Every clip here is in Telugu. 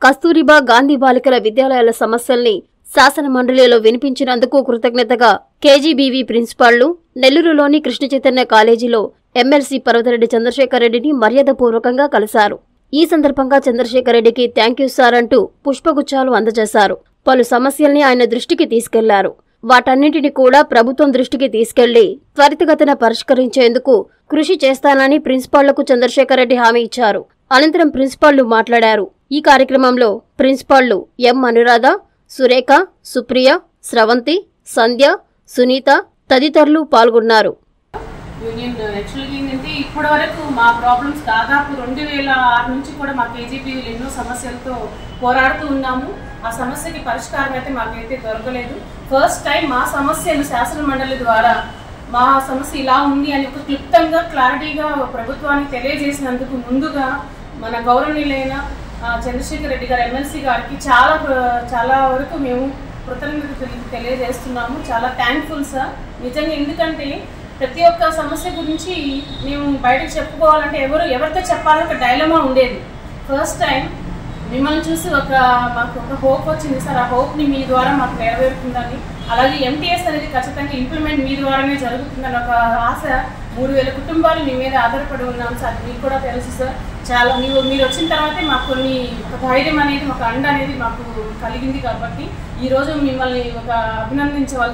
కస్తూరిబా గాంధీ బాలికల విద్యాలయాల సమస్యల్ని శాసన మండలిలో వినిపించినందుకు కృతజ్ఞతగా కేజీబీవీ ప్రిన్సిపాళ్లు నెల్లూరులోని కృష్ణ చైతన్య కాలేజీలో ఎమ్మెల్సీ పర్వతరెడ్డి చంద్రశేఖర్ రెడ్డిని మర్యాదపూర్వకంగా కలిశారు ఈ సందర్భంగా చంద్రశేఖర్ రెడ్డికి థ్యాంక్ యూ సార్ అంటూ పుష్పగుచ్చాలు అందజేశారు పలు సమస్యల్ని ఆయన దృష్టికి తీసుకెళ్లారు వాటన్నింటిని కూడా ప్రభుత్వం దృష్టికి తీసుకెళ్లి త్వరితగతిన పరిష్కరించేందుకు కృషి చేస్తానని ప్రిన్సిపాళ్లకు చంద్రశేఖర్ రెడ్డి హామీ ఇచ్చారు అనంతరం ప్రిన్సిపాళ్లు మాట్లాడారు ఈ కార్యక్రమంలో ప్రిన్సిపాళ్లు ఎం అనురాధ సురేఖ సుప్రియ స్రవంతి సంధ్య సునీత తదితరులు పాల్గొన్నారు యూనియన్ యాక్చువల్గా ఏంటంటే ఇప్పటి వరకు మా ప్రాబ్లమ్స్ దాదాపు రెండు వేల ఆరు నుంచి కూడా మా కేజీపీలు ఎన్నో సమస్యలతో పోరాడుతూ ఉన్నాము ఆ సమస్యకి పరిష్కారం అయితే మాకైతే దొరకలేదు ఫస్ట్ టైం మా సమస్యలు శాసన మండలి ద్వారా మా సమస్య ఇలా ఉంది అని ఒక క్లుప్తంగా క్లారిటీగా ప్రభుత్వానికి తెలియజేసినందుకు ముందుగా మన గౌరవనీయులైన ఆ, చంద్రశేఖర్ రెడ్డి గారు ఎమ్మెల్సీ గారికి చాలా ప్ర- చాలా వరకు మేము కృతజ్ఞత తెలి- తెలియజేస్తున్నాము చాలా థ్యాంక్ఫుల్ సార్ నిజంగా ఎందుకంటే ప్రతి ఒక్క సమస్య గురించి మేము బయటకు చెప్పుకోవాలంటే ఎవరు ఎవరితో చెప్పాలో ఒక డైలమా ఉండేది ఫస్ట్ టైం మిమ్మల్ని చూసి ఒక మాకు ఒక హోప్ వచ్చింది సార్ ఆ హోప్ని మీ ద్వారా మాకు నెరవేరుతుందని అలాగే ఎంటీఎస్ అనేది ఖచ్చితంగా ఇంప్లిమెంట్ మీ ద్వారానే జరుగుతుందని ఒక ఆశ మూడు వేల కుటుంబాలు మీ మీద ఆధారపడి ఉన్నాం సార్ మీకు కూడా తెలుసు సార్ చాలా మీరు మీరు వచ్చిన తర్వాతే మాకు కొన్ని ఒక ధైర్యం అనేది ఒక అండ అనేది మాకు కలిగింది కాబట్టి ఈరోజు మిమ్మల్ని ఒక అభినందించవల్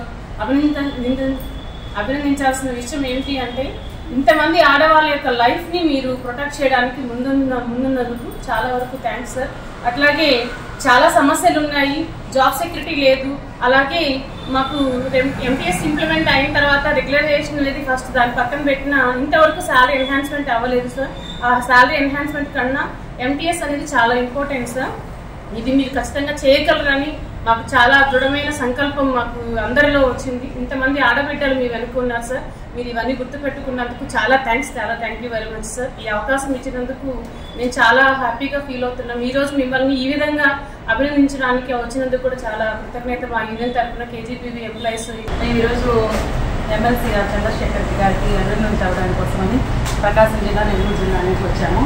అభినంద అభినందించాల్సిన విషయం ఏంటి అంటే ఇంతమంది ఆడవాళ్ళ యొక్క లైఫ్ని మీరు ప్రొటెక్ట్ చేయడానికి ముందున్న ముందున్నందుకు చాలా వరకు థ్యాంక్స్ సార్ అట్లాగే చాలా సమస్యలు ఉన్నాయి జాబ్ సెక్యూరిటీ లేదు అలాగే మాకు ఎంటీఎస్ ఇంప్లిమెంట్ అయిన తర్వాత రెగ్యులరైజేషన్ అనేది ఫస్ట్ దాని పక్కన పెట్టిన ఇంతవరకు శాలరీ ఎన్హాన్స్మెంట్ అవ్వలేదు సార్ ఆ శాలరీ ఎన్హాన్స్మెంట్ కన్నా ఎంటీఎస్ అనేది చాలా ఇంపార్టెంట్ సార్ ఇది మీరు ఖచ్చితంగా చేయగలరని మాకు చాలా దృఢమైన సంకల్పం మాకు అందరిలో వచ్చింది ఇంతమంది ఆడబిడ్డలు మీ వెనుక ఉన్నారు సార్ మీరు ఇవన్నీ గుర్తుపెట్టుకున్నందుకు చాలా థ్యాంక్స్ చాలా thank you very much sir ఈ అవకాశం ఇచ్చినందుకు నేను చాలా హ్యాపీగా ఫీల్ అవుతున్నాను ఈ రోజు మిమ్మల్ని ఈ విధంగా అభినందించడానికి వచ్చినందుకు కూడా చాలా కృతజ్ఞత మా యూనియన్ తరఫున కేజీపీవీ ఎంప్లాయీస్ మేము ఈరోజు ఎమ్మెల్సీ గారు చంద్రశేఖర్ రెడ్డి గారికి అభినందన చదవడానికి కోసమని ప్రకాశం జిల్లా నెల్లూరు జిల్లా నుంచి వచ్చాము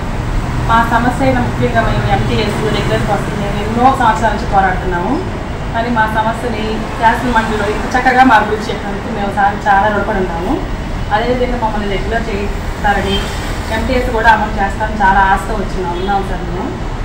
మా సమస్య అయిన ముఖ్యంగా మేము ఎంటీఎస్ రెగ్యులర్ కోసం మేము ఎన్నో సంవత్సరాల నుంచి పోరాడుతున్నాము కానీ మా సమస్యని శాసన మండలిలో ఇంత చక్కగా మా గురించి చెప్పినందుకు మేము సార్ చాలా రుణపడి ఉన్నాము అదేవిధంగా మమ్మల్ని రెగ్యులర్ చేస్తారని ఎంటీఎస్ కూడా అమలు చేస్తారని చాలా ఆశతో వచ్చినాం ఉన్నాం సార్ మేము